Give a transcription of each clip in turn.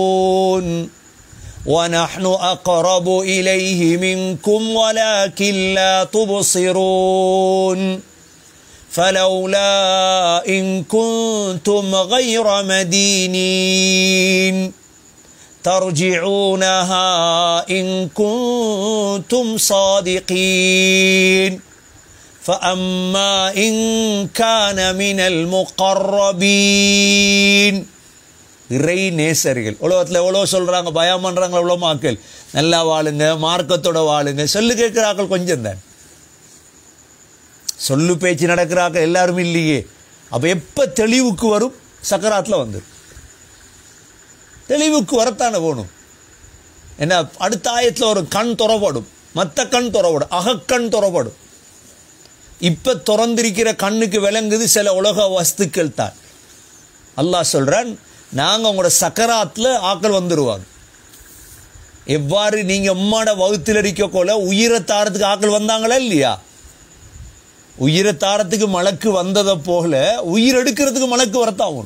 ونحن أقرب إليه منكم ولكن لا تبصرون فلولا إن كنتم غير مدينين ترجعونها إن كنتم صادقين فأما إن كان من المقربين இறை நேசர்கள் உலகத்தில் எவ்வளோ சொல்கிறாங்க பயம் பண்ணுறாங்க எவ்வளோ மக்கள் நல்லா வாழுங்க மார்க்கத்தோட வாழுங்க சொல்லு கேட்குறாக்கள் கொஞ்சம் தான் சொல்லு பேச்சு நடக்கிறாங்க எல்லாரும் இல்லையே அப்போ எப்போ தெளிவுக்கு வரும் சக்கராத்தில் வந்துடும் தெளிவுக்கு வரத்தானே போகணும் என்ன அடுத்த ஆயத்தில் ஒரு கண் துறப்படும் மற்ற கண் துறப்படும் அகக்கண் துறப்படும் இப்போ திறந்திருக்கிற கண்ணுக்கு விளங்குது சில உலக வஸ்துக்கள் தான் அல்லாஹ் சொல்கிறான் நாங்கள் உங்களோட சக்கராத்தில் ஆக்கள் வந்துடுவாங்க எவ்வாறு நீங்கள் உம்மாட வகுத்தில் இருக்கக்கோல உயிரை தாரத்துக்கு ஆக்கள் வந்தாங்களா இல்லையா உயிரை தாரத்துக்கு மலக்கு வந்ததை போல உயிர் எடுக்கிறதுக்கு மலக்கு வரத்தாகும்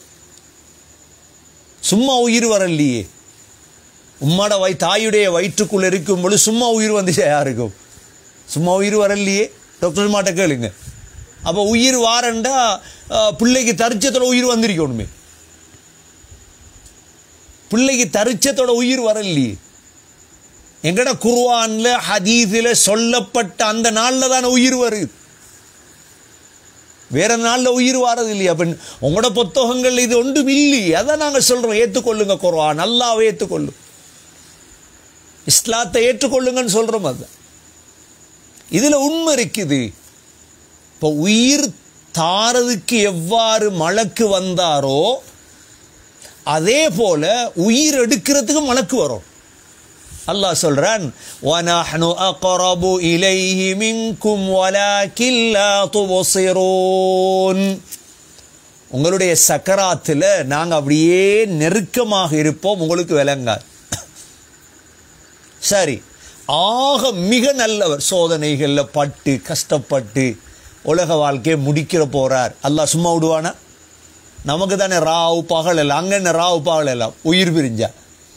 சும்மா உயிர் வரலையே உம்மாட வை தாயுடைய வயிற்றுக்குள்ள இருக்கும் பொழுது சும்மா உயிர் வந்துச்சு யாருக்கும் சும்மா உயிர் வரலையே டாக்டர் மாட்ட கேளுங்க அப்போ உயிர் வாரண்டா பிள்ளைக்கு தரிச்சத்தோட உயிர் வந்திருக்கணுமே பிள்ளைக்கு தரிச்சத்தோட உயிர் வரலையே எங்கட குர்வான்ல ஹதீஸில் சொல்லப்பட்ட அந்த நாளில் தானே உயிர் வருது வேற நாளில் உயிர் வாரது இல்லையா அப்ப உங்களோட புத்தகங்கள் இது ஒன்றும் இல்லையே அதான் நாங்கள் சொல்கிறோம் ஏற்றுக்கொள்ளுங்க குர்வான் நல்லாவே ஏற்றுக்கொள்ளும் இஸ்லாத்தை ஏற்றுக்கொள்ளுங்கன்னு சொல்கிறோம் அதுதான் இதில் உண்மை இருக்குது இப்போ உயிர் தாரதுக்கு எவ்வாறு மலக்கு வந்தாரோ அதே போல உயிர் எடுக்கிறதுக்கு மலக்கு வரும் அல்லாஹ் சொல்றான் وَنَحْنُ أَقْرَبُ إِلَيْهِ مِنْكُمْ وَلَكِنْ لَا تُبْصِرُونَ உங்களுடைய சக்கராத்தில் நாங்கள் அப்படியே நெருக்கமாக இருப்போம் உங்களுக்கு விளங்காது சரி ஆக மிக நல்லவர் சோதனைகளில் பட்டு கஷ்டப்பட்டு உலக வாழ்க்கையை முடிக்கிற போறார் அல்லாஹ் சும்மா விடுவானா நமக்கு தானே ராவு பகல் எல்லாம் அங்கே என்ன ராவு பகல் எல்லாம் உயிர் பிரிஞ்சா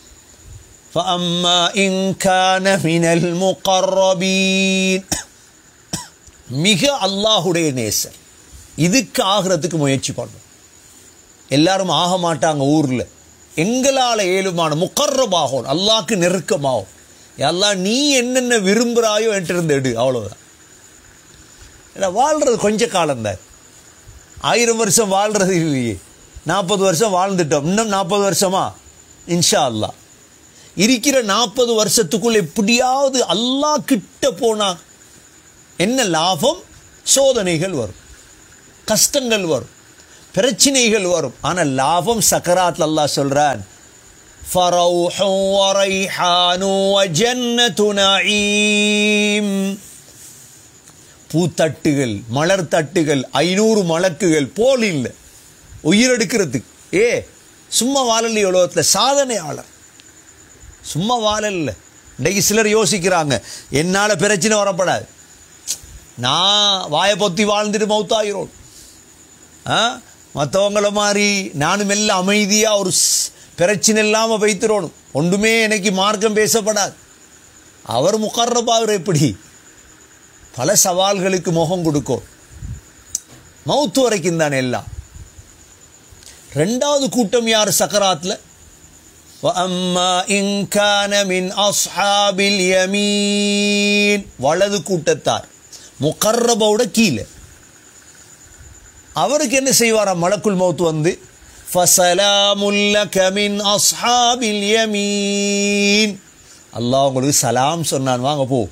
فأما إن كان من المقربين மிக அல்லாஹுடைய நேசர் இதுக்கு ஆகிறதுக்கு முயற்சி பண்ணும் எல்லாரும் ஆக மாட்டாங்க ஊரில் எங்களால் ஏழுமான முக்கர்ரமாகும் அல்லாஹ்க்கு நெருக்கமாகும் எல்லாம் நீ என்னென்ன விரும்புகிறாயோ என்கிட்ட எடு அவ்வளோதான் ஏன்னா வாழ்கிறது கொஞ்ச காலம்தான் ஆயிரம் வருஷம் வாழ்கிறது இல்லையே நாற்பது வருஷம் வாழ்ந்துட்டோம் இன்னும் நாற்பது வருஷமா இன்ஷா அல்லா இருக்கிற நாற்பது வருஷத்துக்குள்ள எப்படியாவது அல்லா கிட்ட போனா என்ன லாபம் சோதனைகள் வரும் கஷ்டங்கள் வரும் பிரச்சனைகள் வரும் ஆனால் லாபம் சக்கராத் அல்லாஹ் சொல்றான் فروح وريحان وجنة نعيم பூத்தட்டுகள் மலர் தட்டுகள் ஐநூறு மலக்குகள் போல் இல்லை உயிரெடுக்கிறதுக்கு ஏ சும்மா வாழலை உலகத்தில் சாதனையாளர் சும்மா வாழல இன்றைக்கு சிலர் யோசிக்கிறாங்க என்னால் பிரச்சனை வரப்படாது நான் வாயை பொத்தி வாழ்ந்துட்டு மௌத்தாயிரோம் ஆ மற்றவங்கள மாதிரி நானும் எல்லாம் அமைதியாக ஒரு பிரச்சனை இல்லாமல் வைத்திரோணும் ஒன்றுமே எனக்கு மார்க்கம் பேசப்படாது அவர் முகர்றபாவர் எப்படி பல சவால்களுக்கு முகம் கொடுக்கும் மவுத்து வரைக்கும் தானே எல்லாம் ரெண்டாவது கூட்டம் யார் சக்கராத்தில் وَأَمَّا إِن كَانَ مِنْ أَصْحَابِ الْيَمِينِ வலது கூட்டத்தார் முகர்ரபோட கீழே அவருக்கு என்ன செய்வாராம் மலக்குள் மௌத்து வந்து فَسَلَامٌ لَكَ مِنْ أَصْحَابِ الْيَمِينِ அல்லாஹ் உங்களுக்கு சலாம் சொன்னான் வாங்க போ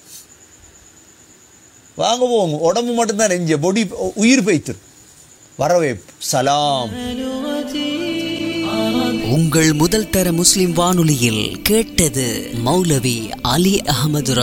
வாங்க போங்க உடம்பு மட்டும்தான் நெஞ்ச பொடி உயிர் பைத்து வரவே சலாம் உங்கள் முதல் தர முஸ்லிம் வானொலியில் கேட்டது மௌலவி அலி அகமது